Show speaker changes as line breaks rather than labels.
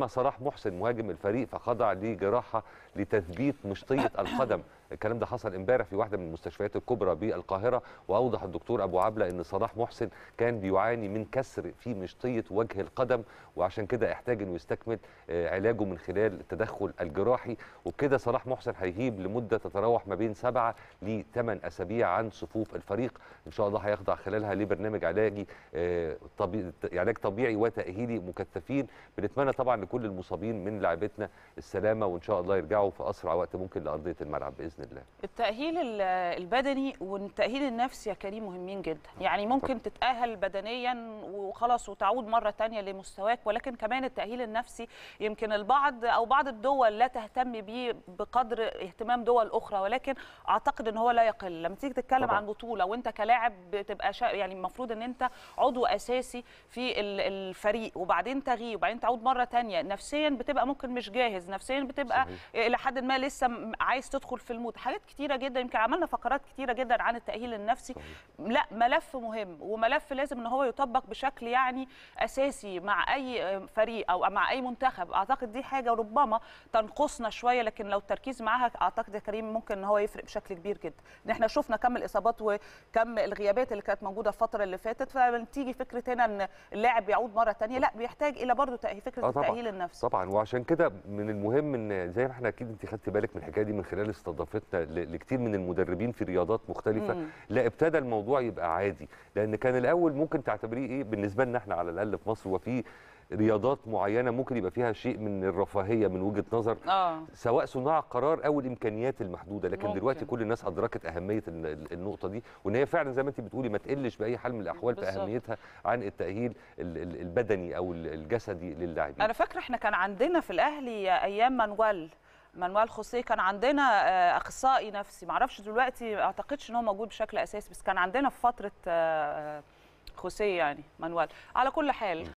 صلاح محسن مهاجم الفريق فخضع لجراحه لتثبيت مشطيه القدم الكلام ده حصل امبارح في واحده من المستشفيات الكبرى بالقاهره واوضح الدكتور ابو عبله ان صلاح محسن كان بيعاني من كسر في مشطيه وجه القدم وعشان كده احتاج انه يستكمل آه، علاجه من خلال التدخل الجراحي وبكده صلاح محسن هيغيب لمده تتراوح ما بين سبعه لثمان اسابيع عن صفوف الفريق ان شاء الله هيخضع خلالها لبرنامج علاجي آه، طبي... علاج طبيعي وتاهيلي مكثفين بنتمنى طبعا لكل المصابين من لاعبتنا السلامه وان شاء الله يرجعوا في اسرع وقت ممكن لارضيه الملعب باذن الله
التأهيل ال- البدني والتأهيل النفسي يا كريم مهمين جدا يعني ممكن تتأهل بدنيا وخلاص وتعود مرة تانية لمستواك ولكن كمان التأهيل النفسي يمكن البعض أو بعض الدول لا تهتم به بقدر اهتمام دول أخرى ولكن أعتقد أن هو لا يقل لما تيجي تتكلم
طبعاً.
عن بطولة وأنت كلاعب بتبقى شا... يعني المفروض أن أنت عضو أساسي في ال- الفريق وبعدين تغيب وبعدين تعود مرة تانية نفسيا بتبقى ممكن مش جاهز نفسيا بتبقى
صحيح.
الى حد ما لسه م- عايز تدخل في المود حاجات كتيره جدا يمكن عملنا فقرات كتيره جدا عن التاهيل النفسي
صحيح.
لا ملف مهم وملف لازم ان هو يطبق بشكل يعني اساسي مع اي فريق او مع اي منتخب اعتقد دي حاجه ربما تنقصنا شويه لكن لو التركيز معاها اعتقد يا كريم ممكن ان هو يفرق بشكل كبير جدا ان احنا شفنا كم الاصابات وكم الغيابات اللي كانت موجوده الفتره اللي فاتت فتيجي فكره هنا ان اللاعب يعود مره تانية لا بيحتاج الى برضه تأهيل فكره
آه طبعاً.
التاهيل النفسي
طبعا وعشان كده من المهم ان زي ما احنا اكيد انت خدت بالك من الحكايه دي من خلال استضافتنا ل- لكتير من المدربين في رياضات مختلفه
مم.
لا ابتدى الموضوع يبقى عادي لان كان الاول ممكن تعتبريه ايه بالنسبه لنا احنا على الاقل في مصر وفي رياضات معينه ممكن يبقى فيها شيء من الرفاهيه من وجهه نظر
اه
سواء صناع القرار او الامكانيات المحدوده لكن
ممكن.
دلوقتي كل الناس ادركت اهميه ال- ال- النقطه دي وان هي فعلا زي ما انت بتقولي ما تقلش باي حال من الاحوال في
بالظبط.
اهميتها عن التاهيل ال- ال- البدني او ال- الجسدي للاعبين
انا فاكره احنا كان عندنا في الاهلي ايام مانويل مانويل خوسيه كان عندنا آه، اخصائي نفسي معرفش دلوقتي ما اعتقدش ان هو موجود بشكل اساسي بس كان عندنا في فتره آه، خوسيه يعني مانويل على كل حال